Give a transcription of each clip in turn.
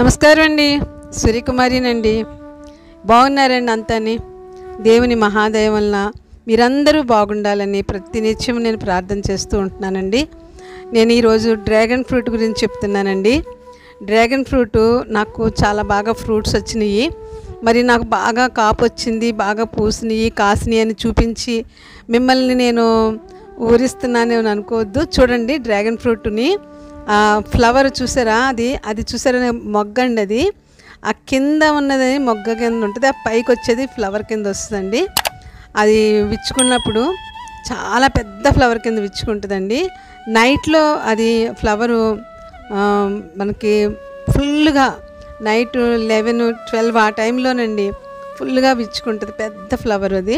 నమస్కారం అండి సూర్యకుమారినండి బాగున్నారండి అంతాని దేవుని మహాదయ వలన మీరందరూ బాగుండాలని ప్రతి నిత్యం నేను ప్రార్థన చేస్తూ ఉంటున్నానండి నేను ఈరోజు డ్రాగన్ ఫ్రూట్ గురించి చెప్తున్నానండి డ్రాగన్ ఫ్రూట్ నాకు చాలా బాగా ఫ్రూట్స్ వచ్చినాయి మరి నాకు బాగా కాపు వచ్చింది బాగా పూసినాయి కాసినాయి అని చూపించి మిమ్మల్ని నేను ఊరిస్తున్నాను అని అనుకోవద్దు చూడండి డ్రాగన్ ఫ్రూట్ని ఆ ఫ్లవర్ చూసారా అది అది చూసారా మొగ్గ అండి అది ఆ కింద ఉన్నది మొగ్గ కింద ఉంటుంది ఆ పైకి వచ్చేది ఫ్లవర్ కింద వస్తుందండి అది విచ్చుకున్నప్పుడు చాలా పెద్ద ఫ్లవర్ కింద విచ్చుకుంటుందండి నైట్లో అది ఫ్లవరు ఆ, మనకి ఫుల్గా నైట్ లెవెన్ ట్వెల్వ్ ఆ టైంలోనండి ఫుల్గా విచ్చుకుంటుంది పెద్ద ఫ్లవర్ అది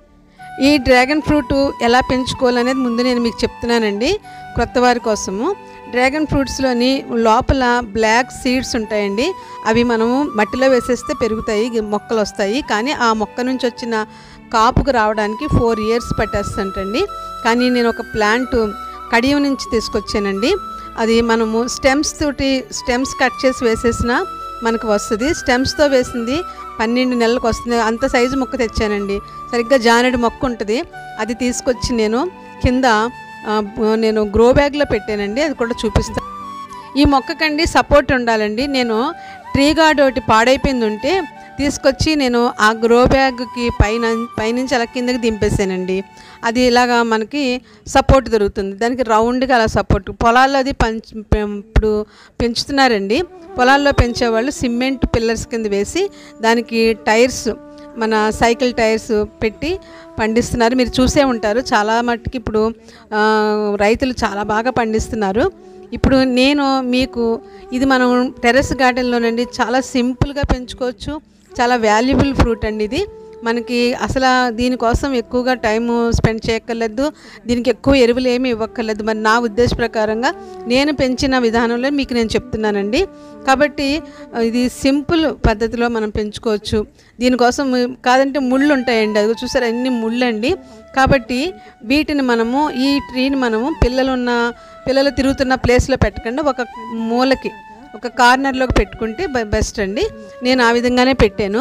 ఈ డ్రాగన్ ఫ్రూట్ ఎలా పెంచుకోవాలనేది ముందు నేను మీకు చెప్తున్నానండి కొత్త వారి కోసము డ్రాగన్ ఫ్రూట్స్లోని లోపల బ్లాక్ సీడ్స్ ఉంటాయండి అవి మనము మట్టిలో వేసేస్తే పెరుగుతాయి గి- మొక్కలు వస్తాయి కానీ ఆ మొక్క నుంచి వచ్చిన కాపుకు రావడానికి ఫోర్ ఇయర్స్ పట్టేస్తుంటండి కానీ నేను ఒక ప్లాంట్ కడియం నుంచి తీసుకొచ్చానండి అది మనము స్టెమ్స్ తోటి స్టెమ్స్ కట్ చేసి వేసేసిన మనకు వస్తుంది స్టెమ్స్తో వేసింది పన్నెండు నెలలకు వస్తుంది అంత సైజు మొక్క తెచ్చానండి సరిగ్గా జానెడు మొక్క ఉంటుంది అది తీసుకొచ్చి నేను కింద ఆ, బ- నేను గ్రో బ్యాగ్లో పెట్టానండి అది కూడా చూపిస్తాను ఈ మొక్కకండి సపోర్ట్ ఉండాలండి నేను ట్రీ గార్డ్ ఒకటి పాడైపోయింది ఉంటే తీసుకొచ్చి నేను ఆ గ్రో బ్యాగ్కి పైన పైనుంచి అలా కిందకి దింపేసానండి అది ఇలాగా మనకి సపోర్ట్ దొరుకుతుంది దానికి రౌండ్గా అలా సపోర్ట్ పొలాల్లో అది పంచ్ పెం- ఇప్పుడు పెంచుతున్నారండి పొలాల్లో పెంచేవాళ్ళు సిమెంట్ పిల్లర్స్ కింద వేసి దానికి టైర్స్ మన సైకిల్ టైర్స్ పెట్టి పండిస్తున్నారు మీరు చూసే ఉంటారు చాలా మట్టుకి ఇప్పుడు ఆ, రైతులు చాలా బాగా పండిస్తున్నారు ఇప్పుడు నేను మీకు ఇది మనం టెర్రస్ గార్డెన్లోనండి చాలా సింపుల్గా పెంచుకోవచ్చు చాలా వాల్యుబుల్ ఫ్రూట్ అండి ఇది మనకి అసలు దీనికోసం ఎక్కువగా టైము స్పెండ్ చేయక్కర్లేదు దీనికి ఎక్కువ ఎరువులు ఏమీ ఇవ్వక్కర్లేదు మరి నా ఉద్దేశ ప్రకారంగా నేను పెంచిన విధానంలో మీకు నేను చెప్తున్నానండి కాబట్టి ఆ, ఇది సింపుల్ పద్ధతిలో మనం పెంచుకోవచ్చు దీనికోసం కాదంటే ముళ్ళు ఉంటాయండి అది చూసారా అన్ని ముళ్ళు అండి కాబట్టి వీటిని మనము ఈ ట్రీని మనము పిల్లలు ఉన్న పిల్లలు తిరుగుతున్న ప్లేస్లో పెట్టకుండా ఒక మూలకి ఒక కార్నర్లోకి పెట్టుకుంటే బె- బెస్ట్ అండి నేను ఆ విధంగానే పెట్టాను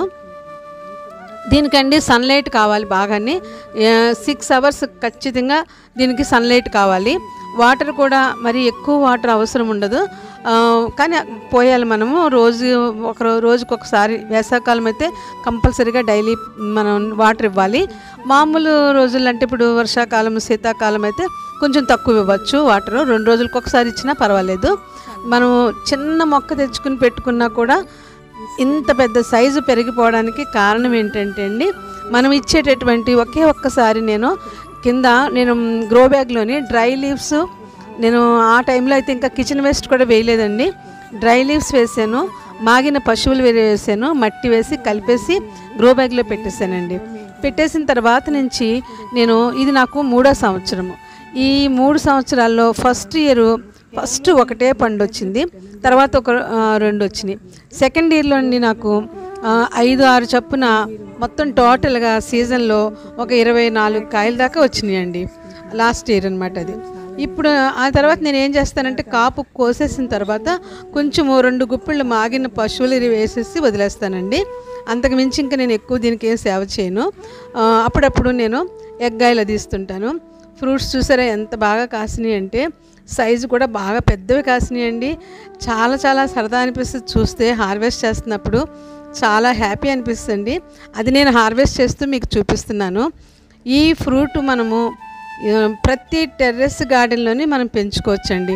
దీనికండి సన్లైట్ కావాలి బాగానే సిక్స్ అవర్స్ ఖచ్చితంగా దీనికి సన్లైట్ కావాలి వాటర్ కూడా మరి ఎక్కువ వాటర్ అవసరం ఉండదు ఆ, కానీ పోయాలి మనము రోజు ఒక రో- రోజుకి ఒకసారి వేసవకాలం అయితే కంపల్సరీగా డైలీ మనం వాటర్ ఇవ్వాలి మామూలు రోజులు అంటే ఇప్పుడు వర్షాకాలం శీతాకాలం అయితే కొంచెం తక్కువ ఇవ్వచ్చు వాటర్ రెండు రోజులకు ఒకసారి ఇచ్చినా పర్వాలేదు మనం చిన్న మొక్క తెచ్చుకుని పెట్టుకున్నా కూడా ఇంత పెద్ద సైజు పెరిగిపోవడానికి కారణం ఏంటంటే అండి మనం ఇచ్చేటటువంటి ఒకే ఒక్కసారి నేను కింద నేను గ్రో బ్యాగ్లోని డ్రై లీవ్స్ నేను ఆ టైంలో అయితే ఇంకా కిచెన్ వేస్ట్ కూడా వేయలేదండి డ్రై లీవ్స్ వేసాను మాగిన పశువులు వేరే వేసాను మట్టి వేసి కలిపేసి గ్రో బ్యాగ్లో పెట్టేశానండి పెట్టేసిన తర్వాత నుంచి నేను ఇది నాకు మూడో సంవత్సరము ఈ మూడు సంవత్సరాల్లో ఫస్ట్ ఇయర్ ఫస్ట్ ఒకటే పండు వచ్చింది తర్వాత ఒక ఆ, రెండు వచ్చినాయి సెకండ్ ఇయర్లో అండి నాకు ఆ, ఐదు ఆరు చొప్పున మొత్తం టోటల్గా సీజన్లో ఒక ఇరవై నాలుగు కాయల దాకా వచ్చినాయండి లాస్ట్ ఇయర్ అనమాట అది ఇప్పుడు ఆ తర్వాత నేను ఏం చేస్తానంటే కాపు కోసేసిన తర్వాత కొంచెము రెండు గుప్పిళ్ళు మాగిన పశువులు ఇవి వేసేసి వదిలేస్తానండి అంతకు మించి ఇంకా నేను ఎక్కువ దీనికి ఏం సేవ చేయను ఆ, అప్పుడప్పుడు నేను ఎగ్గాయలు తీస్తుంటాను ఫ్రూట్స్ చూసారా ఎంత బాగా కాసినాయి అంటే సైజు కూడా బాగా పెద్దవి కాసినాయి అండి చాలా చాలా సరదా అనిపిస్తుంది చూస్తే హార్వెస్ట్ చేస్తున్నప్పుడు చాలా హ్యాపీ అనిపిస్తుంది అది నేను హార్వెస్ట్ చేస్తూ మీకు చూపిస్తున్నాను ఈ ఫ్రూట్ మనము ఆ, ప్రతి టెర్రస్ గార్డెన్లోని మనం పెంచుకోవచ్చండి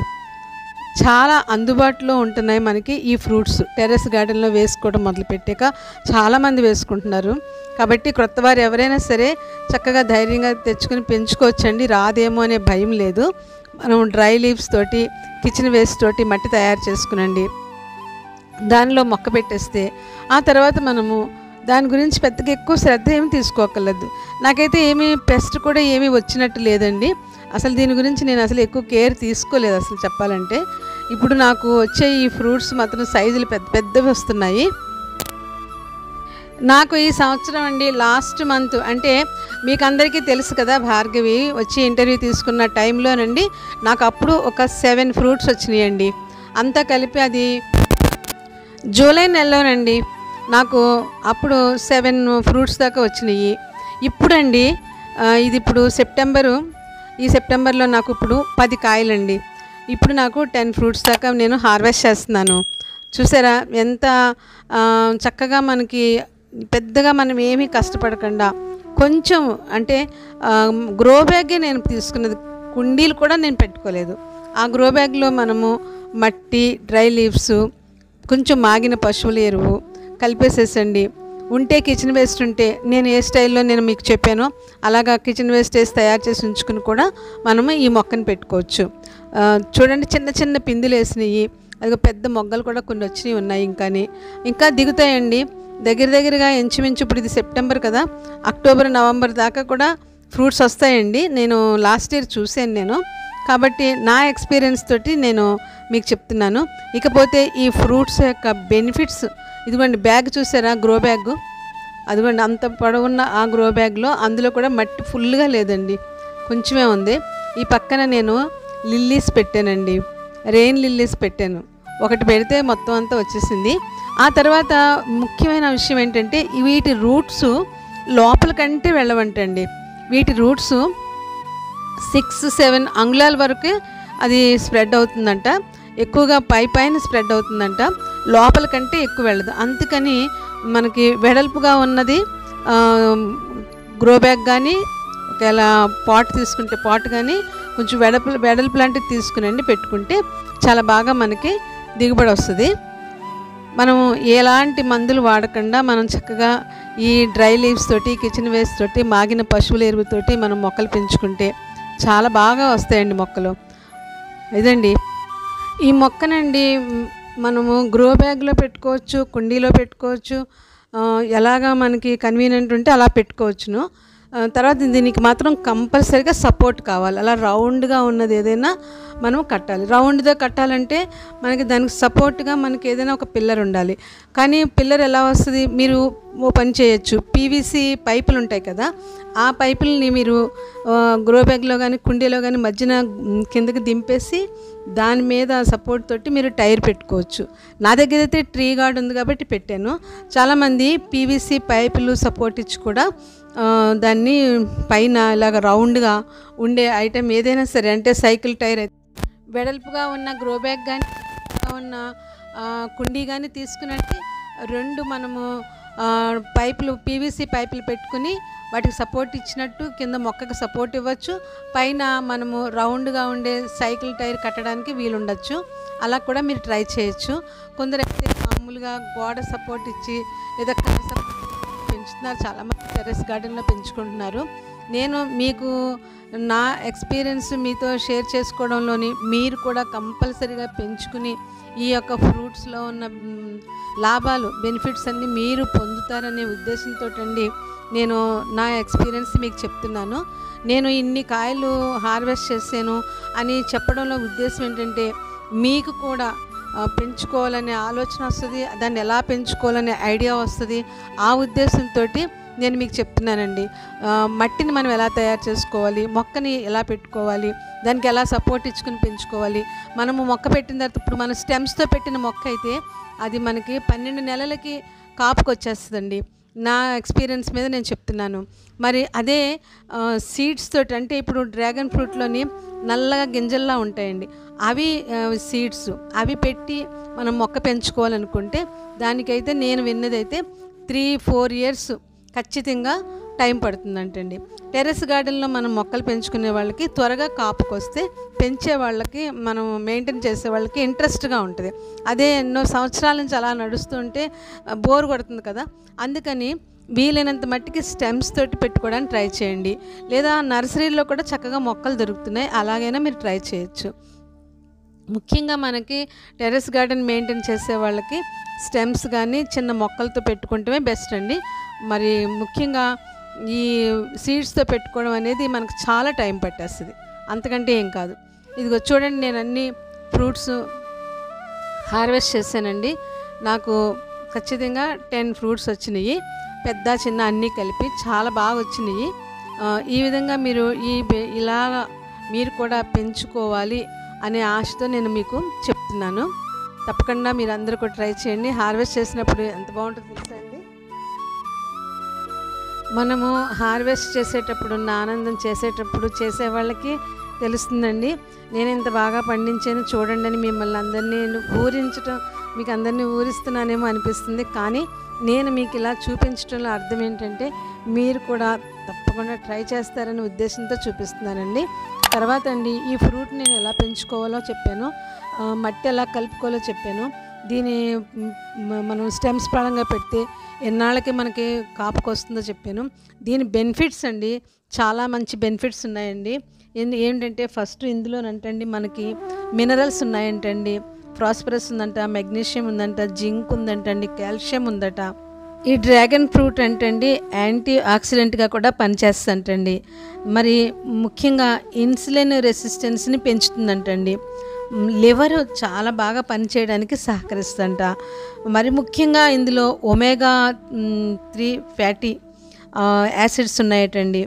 చాలా అందుబాటులో ఉంటున్నాయి మనకి ఈ ఫ్రూట్స్ టెర్రస్ గార్డెన్లో వేసుకోవడం మొదలుపెట్టాక చాలామంది వేసుకుంటున్నారు కాబట్టి క్రొత్త వారు ఎవరైనా సరే చక్కగా ధైర్యంగా తెచ్చుకొని పెంచుకోవచ్చండి రాదేమో అనే భయం లేదు మనం డ్రై లీవ్స్ తోటి కిచెన్ వేస్ట్ తోటి మట్టి తయారు చేసుకునండి దానిలో మొక్క పెట్టేస్తే ఆ తర్వాత మనము దాని గురించి పెద్దగా ఎక్కువ శ్రద్ధ ఏమి తీసుకోకర్లేదు నాకైతే ఏమీ పెస్ట్ కూడా ఏమీ వచ్చినట్టు లేదండి అసలు దీని గురించి నేను అసలు ఎక్కువ కేర్ తీసుకోలేదు అసలు చెప్పాలంటే ఇప్పుడు నాకు వచ్చే ఈ ఫ్రూట్స్ మాత్రం సైజులు పెద్ద పెద్దవి వస్తున్నాయి నాకు ఈ సంవత్సరం అండి లాస్ట్ మంత్ అంటే మీకు అందరికీ తెలుసు కదా భార్గవి వచ్చి ఇంటర్వ్యూ తీసుకున్న టైంలోనండి నాకు అప్పుడు ఒక సెవెన్ ఫ్రూట్స్ వచ్చినాయండి అంతా కలిపి అది జూలై నెలలోనండి నాకు అప్పుడు సెవెన్ ఫ్రూట్స్ దాకా వచ్చినాయి ఇప్పుడండి ఆ, ఇది ఇప్పుడు సెప్టెంబరు ఈ సెప్టెంబర్లో నాకు ఇప్పుడు పది కాయలండి ఇప్పుడు నాకు టెన్ ఫ్రూట్స్ దాకా నేను హార్వెస్ట్ చేస్తున్నాను చూసారా ఎంత ఆ, చక్కగా మనకి పెద్దగా మనం ఏమీ కష్టపడకుండా కొంచెం అంటే గ్రో బ్యాగే నేను తీసుకున్నది కుండీలు కూడా నేను పెట్టుకోలేదు ఆ గ్రో బ్యాగ్లో మనము మట్టి డ్రై లీవ్స్ కొంచెం మాగిన పశువుల ఎరువు కలిపేసేసండి ఉంటే కిచెన్ వేస్ట్ ఉంటే నేను ఏ స్టైల్లో నేను మీకు చెప్పానో అలాగా కిచెన్ వేస్టేజ్ తయారు చేసి ఉంచుకుని కూడా మనము ఈ మొక్కను పెట్టుకోవచ్చు ఆ, చూడండి చిన్న చిన్న పిందులు వేసినాయి అది పెద్ద మొగ్గలు కూడా కొన్ని వచ్చినాయి ఉన్నాయి ఇంకాని ఇంకా దిగుతాయండి దగ్గర దగ్గరగా ఇంచుమించు ఇప్పుడు ఇది సెప్టెంబర్ కదా అక్టోబర్ నవంబర్ దాకా కూడా ఫ్రూట్స్ వస్తాయండి నేను లాస్ట్ ఇయర్ చూశాను నేను కాబట్టి నా ఎక్స్పీరియన్స్ తోటి నేను మీకు చెప్తున్నాను ఇకపోతే ఈ ఫ్రూట్స్ యొక్క బెనిఫిట్స్ ఇదిగోండి బ్యాగ్ చూసారా గ్రో బ్యాగ్ అదిగోండి అంత పొడవున్న ఆ గ్రో బ్యాగ్లో అందులో కూడా మట్టి ఫుల్గా లేదండి కొంచెమే ఉంది ఈ పక్కన నేను లిల్లీస్ పెట్టానండి రెయిన్ లిల్లీస్ పెట్టాను ఒకటి పెడితే మొత్తం అంతా వచ్చేసింది ఆ తర్వాత ముఖ్యమైన విషయం ఏంటంటే వీటి రూట్స్ లోపలికంటే వెళ్ళవంటండి వీటి రూట్స్ సిక్స్ సెవెన్ అంగుళాల వరకు అది స్ప్రెడ్ అవుతుందంట ఎక్కువగా పై పైన స్ప్రెడ్ అవుతుందంట లోపల కంటే ఎక్కువ వెళ్ళదు అందుకని మనకి వెడల్పుగా ఉన్నది గ్రో బ్యాగ్ కానీ ఒకవేళ పాట్ తీసుకుంటే పాట్ కానీ కొంచెం వెడల్పు వెడల్పు లాంటిది తీసుకునండి పెట్టుకుంటే చాలా బాగా మనకి దిగుబడి వస్తుంది మనం ఎలాంటి మందులు వాడకుండా మనం చక్కగా ఈ డ్రై లీవ్స్ తోటి కిచెన్ వేస్ట్ తోటి మాగిన పశువుల ఎరువుతోటి మనం మొక్కలు పెంచుకుంటే చాలా బాగా వస్తాయండి మొక్కలు ఇదండి ఈ మొక్కనండి మ్, మనము గ్రో బ్యాగ్లో పెట్టుకోవచ్చు కుండీలో పెట్టుకోవచ్చు ఆ, ఎలాగా మనకి కన్వీనియంట్ ఉంటే అలా పెట్టుకోవచ్చును ఆ, తర్వాత దీనికి మాత్రం కంపల్సరీగా సపోర్ట్ కావాలి అలా రౌండ్గా ఉన్నది ఏదైనా మనం కట్టాలి రౌండ్గా కట్టాలంటే మనకి దానికి సపోర్ట్గా మనకి ఏదైనా ఒక పిల్లర్ ఉండాలి కానీ పిల్లర్ ఎలా వస్తుంది మీరు ఓ పని చేయొచ్చు పీవీసీ పైపులు ఉంటాయి కదా ఆ పైపుల్ని మీరు ఆ, గ్రో బ్యాగ్లో కానీ కుండీలో కానీ మధ్యన మ్, కిందకి దింపేసి దాని మీద సపోర్ట్ తోటి మీరు టైర్ పెట్టుకోవచ్చు నా దగ్గర అయితే ట్రీ గార్డ్ ఉంది కాబట్టి పెట్టాను చాలామంది పీవీసీ పైపులు సపోర్ట్ ఇచ్చి కూడా ఆ, దాన్ని పైన ఇలాగ రౌండ్గా ఉండే ఐటెం ఏదైనా సరే అంటే సైకిల్ టైర్ అయితే వెడల్పుగా ఉన్న గ్రో బ్యాగ్ కానీ ఉన్న ఆ, కుండీ కానీ తీసుకున్నట్టు రెండు మనము ఆ, పైపులు పీవీసీ పైపులు పెట్టుకుని వాటికి సపోర్ట్ ఇచ్చినట్టు కింద మొక్కకి సపోర్ట్ ఇవ్వచ్చు పైన మనము రౌండ్గా ఉండే సైకిల్ టైర్ కట్టడానికి వీలుండొచ్చు అలా కూడా మీరు ట్రై చేయొచ్చు కొందరైతే మామూలుగా గోడ సపోర్ట్ ఇచ్చి లేదా కర్ర సపోర్ట్ పెంచుతున్నారు చాలామంది టెర్రస్ గార్డెన్లో పెంచుకుంటున్నారు నేను మీకు నా ఎక్స్పీరియన్స్ మీతో షేర్ చేసుకోవడంలోని మీరు కూడా కంపల్సరీగా పెంచుకుని ఈ యొక్క ఫ్రూట్స్లో ఉన్న మ్, లాభాలు బెనిఫిట్స్ అన్నీ మీరు పొందుతారనే ఉద్దేశంతో అండి నేను నా ఎక్స్పీరియన్స్ మీకు చెప్తున్నాను నేను ఇన్ని కాయలు హార్వెస్ట్ చేశాను అని చెప్పడంలో ఉద్దేశం ఏంటంటే మీకు కూడా ఆ, పెంచుకోవాలనే ఆలోచన వస్తుంది దాన్ని ఎలా పెంచుకోవాలనే ఐడియా వస్తుంది ఆ ఉద్దేశంతో నేను మీకు చెప్తున్నానండి ఆ, మట్టిని మనం ఎలా తయారు చేసుకోవాలి మొక్కని ఎలా పెట్టుకోవాలి దానికి ఎలా సపోర్ట్ ఇచ్చుకుని పెంచుకోవాలి మనము మొక్క పెట్టిన తర్వాత ఇప్పుడు మన స్టెమ్స్తో పెట్టిన మొక్క అయితే అది మనకి పన్నెండు నెలలకి కాపుకి వచ్చేస్తుందండి నా ఎక్స్పీరియన్స్ మీద నేను చెప్తున్నాను మరి అదే సీడ్స్ తోటి అంటే ఇప్పుడు డ్రాగన్ ఫ్రూట్లోని నల్లగా గింజల్లా ఉంటాయండి అవి సీడ్స్ అవి పెట్టి మనం మొక్క పెంచుకోవాలనుకుంటే దానికైతే నేను విన్నదైతే త్రీ ఫోర్ ఇయర్స్ ఖచ్చితంగా టైం పడుతుందంటండి టెర్రస్ గార్డెన్లో మనం మొక్కలు పెంచుకునే వాళ్ళకి త్వరగా కాపుకొస్తే పెంచే వాళ్ళకి మనం మెయింటైన్ చేసే వాళ్ళకి ఇంట్రెస్ట్గా ఉంటుంది అదే ఎన్నో సంవత్సరాల నుంచి అలా నడుస్తుంటే బోర్ కొడుతుంది కదా అందుకని వీలైనంత మట్టికి స్టెమ్స్ తోటి పెట్టుకోవడానికి ట్రై చేయండి లేదా నర్సరీలో కూడా చక్కగా మొక్కలు దొరుకుతున్నాయి అలాగైనా మీరు ట్రై చేయొచ్చు ముఖ్యంగా మనకి టెర్రస్ గార్డెన్ మెయింటైన్ చేసే వాళ్ళకి స్టెమ్స్ కానీ చిన్న మొక్కలతో పెట్టుకుంటమే బెస్ట్ అండి మరి ముఖ్యంగా ఈ సీడ్స్తో పెట్టుకోవడం అనేది మనకు చాలా టైం పట్టేస్తుంది అంతకంటే ఏం కాదు ఇదిగో చూడండి నేను అన్ని ఫ్రూట్స్ హార్వెస్ట్ చేశానండి నాకు ఖచ్చితంగా టెన్ ఫ్రూట్స్ వచ్చినాయి పెద్ద చిన్న అన్నీ కలిపి చాలా బాగా వచ్చినాయి ఆ, ఈ విధంగా మీరు ఈ బె- ఇలాగా మీరు కూడా పెంచుకోవాలి అనే ఆశతో నేను మీకు చెప్తున్నాను తప్పకుండా మీరు అందరూ కూడా ట్రై చేయండి హార్వెస్ట్ చేసినప్పుడు ఎంత బాగుంటుందో తెలుసా అండి మనము హార్వెస్ట్ చేసేటప్పుడు ఉన్న ఆనందం చేసేటప్పుడు చేసే వాళ్ళకి తెలుస్తుందండి నేను ఇంత బాగా పండించాను చూడండి అని మిమ్మల్ని అందరినీ ఊరించడం మీకు అందరినీ ఊరిస్తున్నానేమో అనిపిస్తుంది కానీ నేను మీకు ఇలా చూపించడంలో అర్థం ఏంటంటే మీరు కూడా తప్పకుండా ట్రై చేస్తారనే ఉద్దేశంతో చూపిస్తున్నానండి తర్వాత అండి ఈ ఫ్రూట్ నేను ఎలా పెంచుకోవాలో చెప్పాను ఆ, మట్టి ఎలా కలుపుకోవాలో చెప్పాను దీని మ్, మ- మనం స్టెమ్స్ పరంగా పెడితే ఎన్నాళ్ళకి మనకి కాపుకి వస్తుందో చెప్పాను దీని బెనిఫిట్స్ అండి చాలా మంచి బెనిఫిట్స్ ఉన్నాయండి ఏంది ఏంటంటే ఫస్ట్ ఇందులోనంటండి మనకి మినరల్స్ ఉన్నాయంటండి ప్రాస్పరస్ ఉందంట మెగ్నీషియం ఉందంట జింక్ ఉందంటండి కాల్షియం ఉందట ఈ డ్రాగన్ ఫ్రూట్ అంటండి యాంటీ ఆక్సిడెంట్గా కూడా పనిచేస్తుందంటండి మరి ముఖ్యంగా ఇన్సులిన్ రెసిస్టెన్స్ని పెంచుతుందంటండి లివర్ చాలా బాగా పనిచేయడానికి సహకరిస్తుందంట మరి ముఖ్యంగా ఇందులో ఒమేగా త్రీ ఫ్యాటీ యాసిడ్స్ ఉన్నాయటండి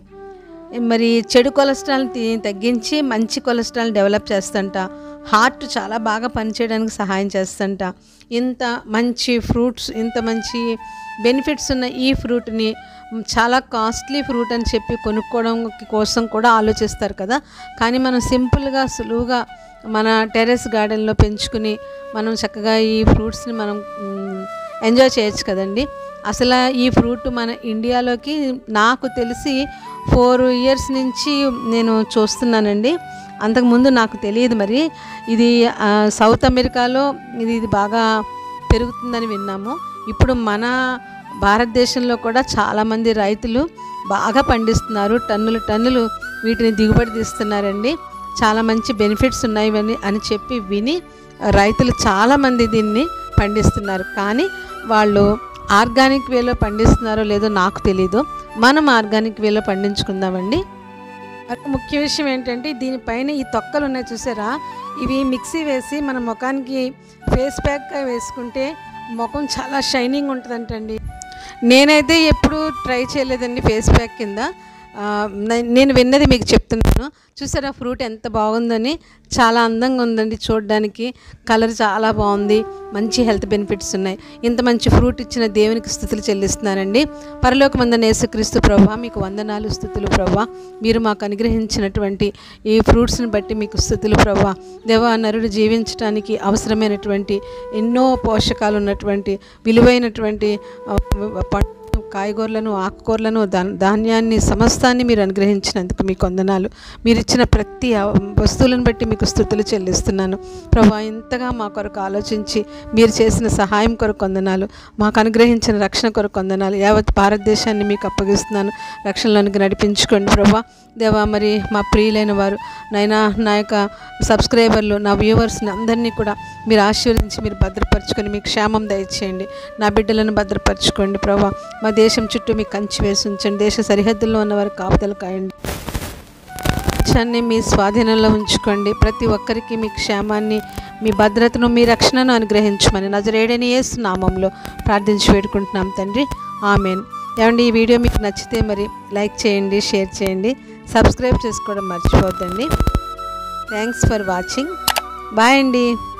మరి చెడు కొలెస్ట్రాల్ తి- తగ్గించి మంచి కొలెస్ట్రాల్ డెవలప్ చేస్తుంట హార్ట్ చాలా బాగా పనిచేయడానికి సహాయం చేస్తుంట ఇంత మంచి ఫ్రూట్స్ ఇంత మంచి బెనిఫిట్స్ ఉన్న ఈ ఫ్రూట్ని చాలా కాస్ట్లీ ఫ్రూట్ అని చెప్పి కొనుక్కోవడం కోసం కూడా ఆలోచిస్తారు కదా కానీ మనం సింపుల్గా సులువుగా మన టెర్రస్ గార్డెన్లో పెంచుకుని మనం చక్కగా ఈ ఫ్రూట్స్ని మనం మ్, ఎంజాయ్ చేయొచ్చు కదండి అసలు ఈ ఫ్రూట్ మన ఇండియాలోకి నాకు తెలిసి ఫోర్ ఇయర్స్ నుంచి నేను చూస్తున్నానండి అంతకుముందు నాకు తెలియదు మరి ఇది ఆ, సౌత్ అమెరికాలో ఇది ఇది బాగా పెరుగుతుందని విన్నాము ఇప్పుడు మన భారతదేశంలో కూడా చాలామంది రైతులు బాగా పండిస్తున్నారు టన్నులు టన్నులు వీటిని దిగుబడి తీస్తున్నారండి చాలా మంచి బెనిఫిట్స్ ఉన్నాయి అని చెప్పి విని రైతులు చాలామంది దీన్ని పండిస్తున్నారు కానీ వాళ్ళు ఆర్గానిక్ వేలో పండిస్తున్నారో లేదో నాకు తెలీదు మనం ఆర్గానిక్ వేలో పండించుకుందామండి మరొక ముఖ్య విషయం ఏంటంటే దీనిపైన ఈ తొక్కలు ఉన్నాయి చూసారా ఇవి మిక్సీ వేసి మన ముఖానికి ఫేస్ ప్యాక్గా వేసుకుంటే ముఖం చాలా షైనింగ్ ఉంటుందంటండి నేనైతే ఎప్పుడు ట్రై చేయలేదండి ఫేస్ ప్యాక్ కింద ఆ, నే- నేను విన్నది మీకు చెప్తున్నాను చూసారా ఫ్రూట్ ఎంత బాగుందని చాలా అందంగా ఉందండి చూడడానికి కలర్ చాలా బాగుంది మంచి హెల్త్ బెనిఫిట్స్ ఉన్నాయి ఇంత మంచి ఫ్రూట్ ఇచ్చిన దేవునికి స్థుతులు చెల్లిస్తున్నానండి పరలోకమందన యేసుక్రీస్తు ప్రభా మీకు వందనాలు స్థుతులు ప్రభా మీరు మాకు అనుగ్రహించినటువంటి ఈ ఫ్రూట్స్ని బట్టి మీకు స్థుతులు ప్రభా దేవా నరుడు జీవించడానికి అవసరమైనటువంటి ఎన్నో పోషకాలు ఉన్నటువంటి విలువైనటువంటి ఆ, పండ్లు కాయగూరలను ఆకుకూరలను ధా- ధాన్యాన్ని సమస్తాన్ని మీరు అనుగ్రహించినందుకు మీకు వందనాలు మీరు ఇచ్చిన ప్రతి ఆ వస్తువులను బట్టి మీకు స్థుతులు చెల్లిస్తున్నాను ప్రభా ఇంతగా మా కొరకు ఆలోచించి మీరు చేసిన సహాయం కొరకు వందనాలు మాకు అనుగ్రహించిన రక్షణ కొరకు వందనాలు యావత్ భారతదేశాన్ని మీకు అప్పగిస్తున్నాను రక్షణలోనికి నడిపించుకోండి ప్రభా దేవా మరి మా ప్రియులైన వారు నైనా నా యొక్క సబ్స్క్రైబర్లు నా వ్యూవర్స్ని అందరినీ కూడా మీరు ఆశీర్వదించి మీరు భద్రపరచుకొని మీకు క్షేమం దయచేయండి నా బిడ్డలను భద్రపరచుకోండి ప్రభా మా దేశం చుట్టూ మీకు కంచి వేసి ఉంచండి దేశ సరిహద్దుల్లో ఉన్న వారికి కాపుదలు కాయండి దేశాన్ని మీ స్వాధీనంలో ఉంచుకోండి ప్రతి ఒక్కరికి మీ క్షేమాన్ని మీ భద్రతను మీ రక్షణను అనుగ్రహించమని నజరేడని యేసు నామంలో ప్రార్థించి వేడుకుంటున్నాం తండ్రి ఆమెన్ ఏమండి ఈ వీడియో మీకు నచ్చితే మరి లైక్ చేయండి షేర్ చేయండి సబ్స్క్రైబ్ చేసుకోవడం మర్చిపోద్దండి థ్యాంక్స్ ఫర్ వాచింగ్ బాయ్ అండి